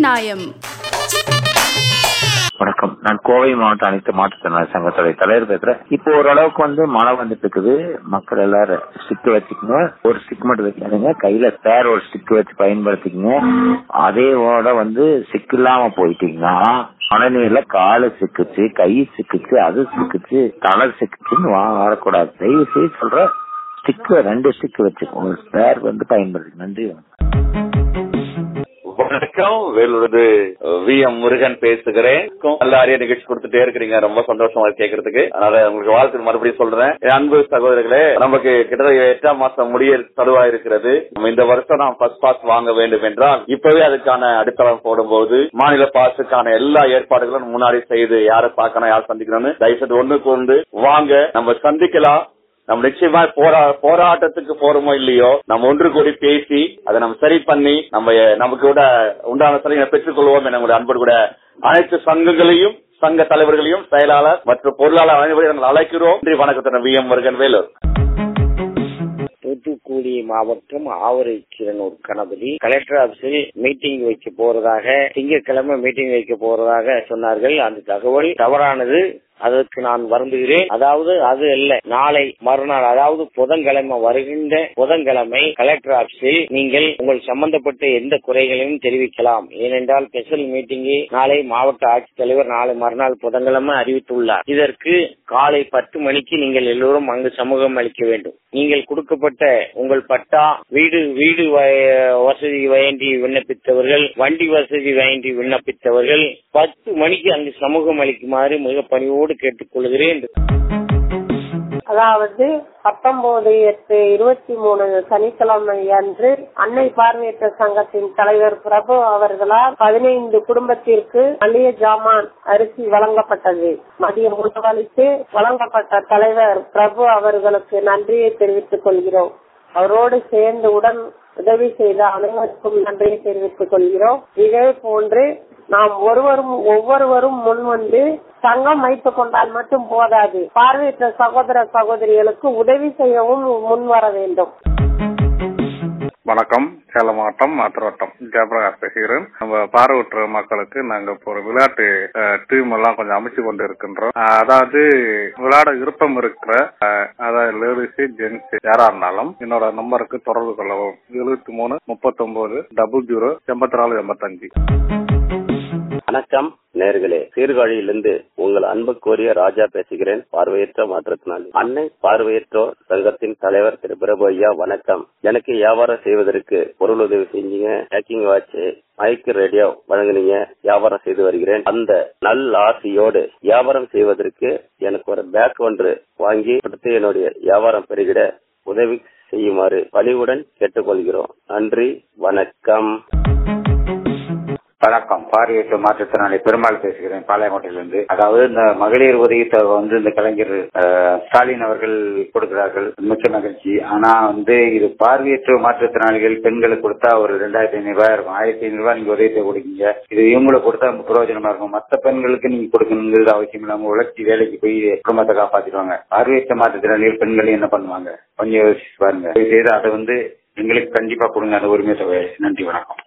நியாயம் வணக்கம் நான் கோவை மாவட்ட அனைத்து மாற்றுத்திறனாளி சங்கத்துடைய தலைவர் பேசுறேன் இப்போ ஓரளவுக்கு வந்து மழை வந்துட்டு இருக்குது மக்கள் எல்லாரும் ஸ்டிக் வச்சுக்கோங்க ஒரு ஸ்டிக் மட்டும் வைக்காதீங்க கையில ஸ்பேர் ஒரு ஸ்டிக் வச்சு பயன்படுத்திக்கங்க அதே ஓட வந்து ஸ்டிக் இல்லாம போயிட்டீங்கன்னா மழைநீர்ல காலு சிக்குச்சு கை சிக்குச்சு அது சிக்குச்சு தலை சிக்குச்சுன்னு வா- வரக்கூடாது தயவு செய்து சொல்ற ஸ்டிக் ரெண்டு ஸ்டிக் வச்சுக்கோங்க ஸ்பேர் வந்து பயன்படுத்தி நன்றி வணக்கம் வேலூர் வி எம் முருகன் பேசுகிறேன் நல்ல அரிய நிகழ்ச்சி கொடுத்துட்டே இருக்கிறீங்க ரொம்ப சந்தோஷமா இருக்கு கேட்கறதுக்கு அதனால உங்களுக்கு வாழ்த்து மறுபடியும் சொல்றேன் என் அன்பு சகோதரர்களே நமக்கு கிட்டத்தட்ட எட்டாம் மாசம் முடிய தருவா இருக்கிறது நம்ம இந்த வருஷம் நாம் ஃபர்ஸ்ட் பாஸ் வாங்க வேண்டும் என்றால் இப்பவே அதுக்கான அடித்தளம் போடும்போது மாநில பாஸுக்கான எல்லா ஏற்பாடுகளும் முன்னாடி செய்து யாரை பார்க்கணும் யாரை சந்திக்கணும்னு தயவுசெய்து ஒண்ணு கொண்டு வாங்க நம்ம சந்திக்கலாம் நம்ம நிச்சயமா போரா போராட்டத்துக்கு போறோமோ இல்லையோ நம்ம ஒன்று கூடி பேசி அதை நம்ம சரி பண்ணி நம்ம நமக்கு கூட உண்டான சரிகளை பெற்றுக்கொள்வோம் என உங்களுடைய அன்போடு கூட அனைத்து சங்கங்களையும் சங்க தலைவர்களையும் செயலாளர் மற்றும் பொருளாளர் அனைவரையும் நாங்கள் அழைக்கிறோம் நன்றி வணக்கத்தினர் வி எம் முருகன் வேலூர் தூத்துக்குடி மாவட்டம் ஆவரை கிரனூர் கணபதி கலெக்டர் ஆபீஸில் மீட்டிங் வைக்க போறதாக திங்கட்கிழமை மீட்டிங் வைக்க போறதாக சொன்னார்கள் அந்த தகவல் தவறானது அதற்கு நான் வருந்துகிறேன் அதாவது அது அல்ல நாளை மறுநாள் அதாவது புதன்கிழமை வருகின்ற புதன்கிழமை கலெக்டர் ஆபீஸில் நீங்கள் உங்கள் சம்பந்தப்பட்ட எந்த குறைகளையும் தெரிவிக்கலாம் ஏனென்றால் ஸ்பெஷல் மீட்டிங்கை நாளை மாவட்ட ஆட்சித்தலைவர் நாளை மறுநாள் புதன்கிழமை அறிவித்துள்ளார் இதற்கு காலை பத்து மணிக்கு நீங்கள் எல்லோரும் அங்கு சமூகம் அளிக்க வேண்டும் நீங்கள் கொடுக்கப்பட்ட உங்கள் பட்டா வீடு வீடு வ- வசதி வேண்டி விண்ணப்பித்தவர்கள் வண்டி வசதி வேண்டி விண்ணப்பித்தவர்கள் பத்து மணிக்கு அங்கு சமூகம் அளிக்குமாறு மிக பணிவோடு கேட்டுக்கொள்கிறேன் அதாவது பத்தொன்பது எட்டு இருபத்தி மூணு சனிக்கிழமை அன்று அன்னை பார்வையற்ற சங்கத்தின் தலைவர் பிரபு அவர்களால் பதினைந்து குடும்பத்திற்கு மளிகை ஜாமான் அரிசி வழங்கப்பட்டது மதியம் உணவளித்து வழங்கப்பட்ட தலைவர் பிரபு அவர்களுக்கு நன்றியை தெரிவித்துக் கொள்கிறோம் அவரோடு சேர்ந்து உடன் உதவி செய்த அனைவருக்கும் நன்றியை தெரிவித்துக் கொள்கிறோம் இதே போன்று நாம் ஒருவரும் ஒவ்வொருவரும் முன் வந்து சங்கம் வைத்துக் கொண்டால் மட்டும் போதாது பார்வையற்ற சகோதர சகோதரிகளுக்கு உதவி செய்யவும் முன் வர வேண்டும் வணக்கம் சேலம் மாவட்டம் மாத்திரவட்டம் ஜெயபிரகாஷ் பேசுகிறேன் நம்ம பார்வையற்ற மக்களுக்கு நாங்க இப்போ ஒரு விளையாட்டு டீம் எல்லாம் கொஞ்சம் அமைச்சு கொண்டு இருக்கின்றோம் அஹ், அதாவது விளையாட விருப்பம் இருக்கிற அஹ், அதாவது லேடிஸ் ஜென்ஸ் யாரா இருந்தாலும் என்னோட நம்பருக்கு தொடர்பு கொள்ளவும் எழுபத்தி மூணு முப்பத்தொன்பது டபுள் ஜீரோ எண்பத்தி நாலு எண்பத்தஞ்சு வணக்கம் நேர்களே சீர்காழியிலிருந்து உங்கள் அன்பு கோரிய ராஜா பேசுகிறேன் பார்வையற்ற மாற்றத்தினாலி அன்னை பார்வையற்றோர் சங்கத்தின் தலைவர் திரு பிரபு ஐயா வணக்கம் எனக்கு வியாபாரம் செய்வதற்கு பொருள் உதவி செஞ்சீங்க ஹேக்கிங் வாட்ச் மைக் ரேடியோ வழங்குனீங்க வியாபாரம் செய்து வருகிறேன் அந்த நல் ஆசையோடு வியாபாரம் செய்வதற்கு எனக்கு ஒரு பேக் ஒன்று வாங்கி கொடுத்து என்னுடைய வியாபாரம் பெருகிட உதவி செய்யுமாறு பணிவுடன் கேட்டுக்கொள்கிறோம் நன்றி வணக்கம் வணக்கம் பார்வையற்ற மாற்றுத்திறனாளி பெருமாள் பேசுகிறேன் பாளையங்கோட்டையிலிருந்து அதாவது இந்த மகளிர் உதவி தொகை வந்து இந்த கலைஞர் அஹ், ஸ்டாலின் அவர்கள் கொடுக்கிறார்கள் மிக்க மகிழ்ச்சி ஆனா வந்து இது பார்வையற்ற மாற்றுத்திறனாளிகள் பெண்களுக்கு கொடுத்தா ஒரு ரெண்டாயிரத்தி ஐநூறு ரூபாய் இருக்கும் ஆயிரத்தி ஐநூறு ரூபாய் நீங்க உதவி தொகை கொடுக்கீங்க இது இவங்களுக்கு கொடுத்தா பிரயோஜனமா இருக்கும் மத்த பெண்களுக்கு நீங்க கொடுக்கணுங்கிறது அவசியம் இல்லாம உழைச்சி வேலைக்கு போய் குடும்பத்தை காப்பாத்திடுவாங்க பார்வையற்ற மாற்றுத்திறனாளிகள் பெண்கள் என்ன பண்ணுவாங்க கொஞ்சம் யோசிச்சு பாருங்க தயவு செய்து அதை வந்து எங்களுக்கு கண்டிப்பா கொடுங்க அந்த உரிமை தொகை நன்றி வணக்கம்